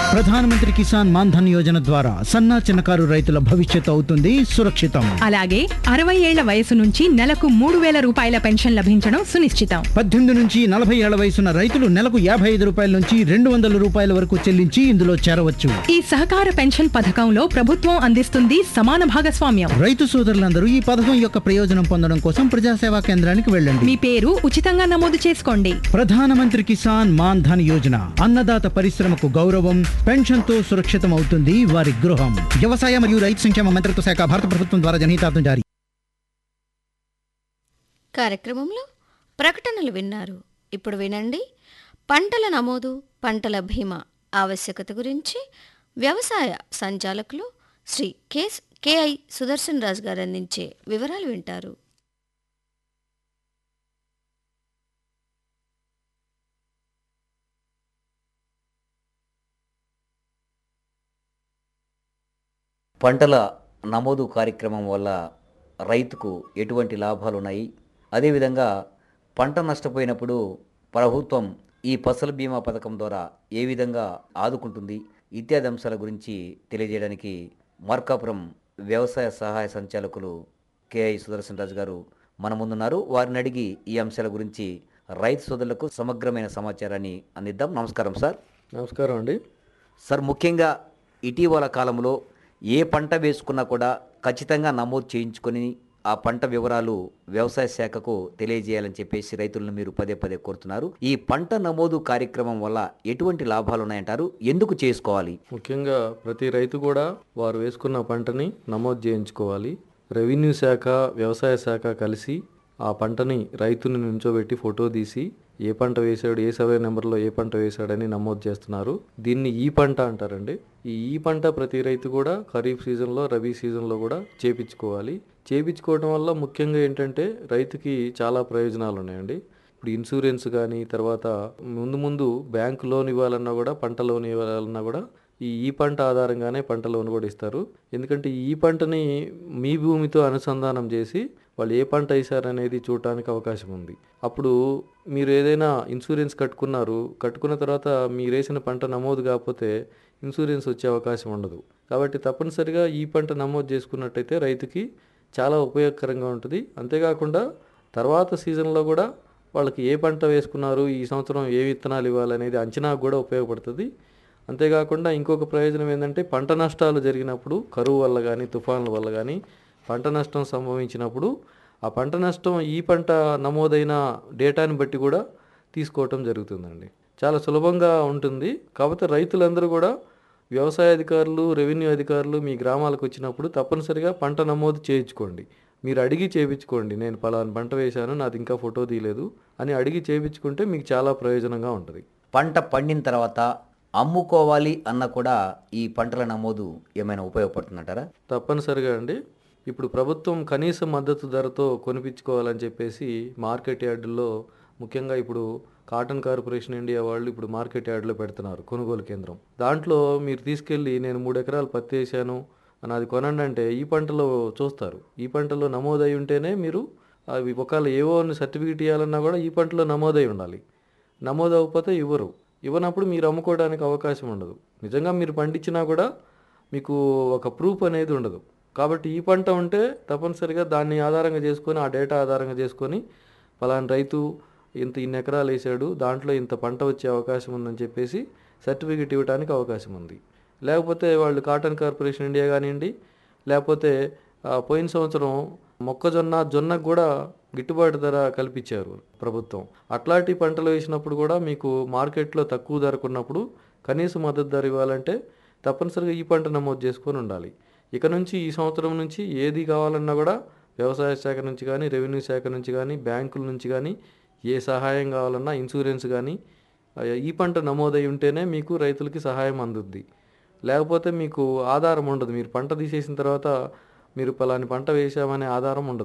ప్రధానమంత్రి కిసాన్ మాన్ ధన్ యోజన ద్వారా సన్నా చిన్నకారు రైతుల భవిష్యత్తు అవుతుంది సురక్షితం అలాగే అరవై ఏళ్ల వయసు నుంచి నెలకు మూడు వేల రూపాయల పెన్షన్ లభించడం సునిశ్చితం పద్దెనిమిది నుంచి నలభై ఏళ్ల వయసున్న రైతులు నెలకు యాభై ఐదు రూపాయల నుంచి రెండు వందల రూపాయల వరకు చెల్లించి ఇందులో చేరవచ్చు ఈ సహకార పెన్షన్ పథకంలో ప్రభుత్వం అందిస్తుంది సమాన భాగస్వామ్యం రైతు సోదరులందరూ ఈ పథకం యొక్క ప్రయోజనం పొందడం కోసం ప్రజాసేవా కేంద్రానికి వెళ్ళండి మీ పేరు ఉచితంగా నమోదు చేసుకోండి ప్రధానమంత్రి కిసాన్ మాన్ ధన్ యోజన అన్నదాత పరిశ్రమకు గౌరవం పెన్షన్తో సురక్షితం అవుతుంది వారి గృహం వ్యవసాయ మరియు రైతు సంక్షేమ మంత్రిత్వ శాఖ భారత ప్రభుత్వం ద్వారా జనహితార్థం జారీ కార్యక్రమంలో ప్రకటనలు విన్నారు ఇప్పుడు వినండి పంటల నమోదు పంటల బీమా ఆవశ్యకత గురించి వ్యవసాయ సంచాలకులు శ్రీ కె కేఐ సుదర్శన్ రాజు గారు అందించే వివరాలు వింటారు పంటల నమోదు కార్యక్రమం వల్ల రైతుకు ఎటువంటి లాభాలు ఉన్నాయి అదేవిధంగా పంట నష్టపోయినప్పుడు ప్రభుత్వం ఈ ఫసల్ బీమా పథకం ద్వారా ఏ విధంగా ఆదుకుంటుంది ఇత్యాది అంశాల గురించి తెలియజేయడానికి మార్కాపురం వ్యవసాయ సహాయ సంచాలకులు కేఐ సుదర్శన్ రాజు గారు మన ముందున్నారు వారిని అడిగి ఈ అంశాల గురించి రైతు సోదరులకు సమగ్రమైన సమాచారాన్ని అందిద్దాం నమస్కారం సార్ నమస్కారం అండి సార్ ముఖ్యంగా ఇటీవల కాలంలో ఏ పంట వేసుకున్నా కూడా ఖచ్చితంగా నమోదు చేయించుకొని ఆ పంట వివరాలు వ్యవసాయ శాఖకు తెలియజేయాలని చెప్పేసి రైతులను మీరు పదే పదే కోరుతున్నారు ఈ పంట నమోదు కార్యక్రమం వల్ల ఎటువంటి లాభాలు ఉన్నాయంటారు ఎందుకు చేసుకోవాలి ముఖ్యంగా ప్రతి రైతు కూడా వారు వేసుకున్న పంటని నమోదు చేయించుకోవాలి రెవెన్యూ శాఖ వ్యవసాయ శాఖ కలిసి ఆ పంటని రైతుని నుంచోబెట్టి ఫోటో తీసి ఏ పంట వేశాడు ఏ సర్వే నెంబర్లో ఏ పంట వేశాడని నమోదు చేస్తున్నారు దీన్ని ఈ పంట అంటారండి ఈ ఈ పంట ప్రతి రైతు కూడా ఖరీఫ్ సీజన్లో రబీ సీజన్లో కూడా చేపించుకోవాలి చేపించుకోవడం వల్ల ముఖ్యంగా ఏంటంటే రైతుకి చాలా ప్రయోజనాలు ఉన్నాయండి ఇప్పుడు ఇన్సూరెన్స్ కానీ తర్వాత ముందు ముందు బ్యాంక్ లోన్ ఇవ్వాలన్నా కూడా పంట లోన్ ఇవ్వాలన్నా కూడా ఈ ఈ పంట ఆధారంగానే పంట లోన్ కూడా ఇస్తారు ఎందుకంటే ఈ పంటని మీ భూమితో అనుసంధానం చేసి వాళ్ళు ఏ పంట వేశారనేది చూడటానికి అవకాశం ఉంది అప్పుడు మీరు ఏదైనా ఇన్సూరెన్స్ కట్టుకున్నారు కట్టుకున్న తర్వాత మీరు వేసిన పంట నమోదు కాకపోతే ఇన్సూరెన్స్ వచ్చే అవకాశం ఉండదు కాబట్టి తప్పనిసరిగా ఈ పంట నమోదు చేసుకున్నట్టయితే రైతుకి చాలా ఉపయోగకరంగా ఉంటుంది అంతేకాకుండా తర్వాత సీజన్లో కూడా వాళ్ళకి ఏ పంట వేసుకున్నారు ఈ సంవత్సరం ఏ విత్తనాలు ఇవ్వాలనేది అంచనా కూడా ఉపయోగపడుతుంది అంతేకాకుండా ఇంకొక ప్రయోజనం ఏంటంటే పంట నష్టాలు జరిగినప్పుడు కరువు వల్ల కానీ తుఫాన్ల వల్ల కానీ పంట నష్టం సంభవించినప్పుడు ఆ పంట నష్టం ఈ పంట నమోదైన డేటాని బట్టి కూడా తీసుకోవటం జరుగుతుందండి చాలా సులభంగా ఉంటుంది కాకపోతే రైతులందరూ కూడా వ్యవసాయ అధికారులు రెవెన్యూ అధికారులు మీ గ్రామాలకు వచ్చినప్పుడు తప్పనిసరిగా పంట నమోదు చేయించుకోండి మీరు అడిగి చేయించుకోండి నేను పలానా పంట వేశాను నాది ఇంకా ఫోటో తీయలేదు అని అడిగి చేయించుకుంటే మీకు చాలా ప్రయోజనంగా ఉంటుంది పంట పండిన తర్వాత అమ్ముకోవాలి అన్న కూడా ఈ పంటల నమోదు ఏమైనా ఉపయోగపడుతుందంటారా తప్పనిసరిగా అండి ఇప్పుడు ప్రభుత్వం కనీస మద్దతు ధరతో కొనిపించుకోవాలని చెప్పేసి మార్కెట్ యార్డుల్లో ముఖ్యంగా ఇప్పుడు కాటన్ కార్పొరేషన్ ఇండియా వాళ్ళు ఇప్పుడు మార్కెట్ యార్డులో పెడుతున్నారు కొనుగోలు కేంద్రం దాంట్లో మీరు తీసుకెళ్ళి నేను మూడు ఎకరాలు పత్తి వేసాను నాది కొనండి అంటే ఈ పంటలో చూస్తారు ఈ పంటలో నమోదై ఉంటేనే మీరు అవి ఒకవేళ ఏవో సర్టిఫికేట్ ఇవ్వాలన్నా కూడా ఈ పంటలో నమోదై ఉండాలి నమోదు అవ్వకపోతే ఇవ్వరు ఇవ్వనప్పుడు మీరు అమ్ముకోవడానికి అవకాశం ఉండదు నిజంగా మీరు పండించినా కూడా మీకు ఒక ప్రూఫ్ అనేది ఉండదు కాబట్టి ఈ పంట ఉంటే తప్పనిసరిగా దాన్ని ఆధారంగా చేసుకొని ఆ డేటా ఆధారంగా చేసుకొని పలానా రైతు ఇంత ఇన్ని ఎకరాలు వేసాడు దాంట్లో ఇంత పంట వచ్చే అవకాశం ఉందని చెప్పేసి సర్టిఫికేట్ ఇవ్వడానికి అవకాశం ఉంది లేకపోతే వాళ్ళు కాటన్ కార్పొరేషన్ ఇండియా కానివ్వండి లేకపోతే ఆ, పోయిన సంవత్సరం మొక్కజొన్న జొన్నకు కూడా గిట్టుబాటు ధర కల్పించారు ప్రభుత్వం అట్లాంటి పంటలు వేసినప్పుడు కూడా మీకు మార్కెట్లో తక్కువ ధరకున్నప్పుడు కనీస మద్దతు ధర ఇవ్వాలంటే తప్పనిసరిగా ఈ పంట నమోదు చేసుకొని ఉండాలి ఇక నుంచి ఈ సంవత్సరం నుంచి ఏది కావాలన్నా కూడా వ్యవసాయ శాఖ నుంచి కానీ రెవెన్యూ శాఖ నుంచి కానీ బ్యాంకుల నుంచి కానీ ఏ సహాయం కావాలన్నా ఇన్సూరెన్స్ కానీ ఆ, ఈ పంట నమోదై ఉంటేనే మీకు రైతులకి సహాయం అందుద్ది లేకపోతే మీకు ఆధారం ఉండదు మీరు పంట తీసేసిన తర్వాత మీరు పలాని పంట వేసామనే ఆధారం ఉండదు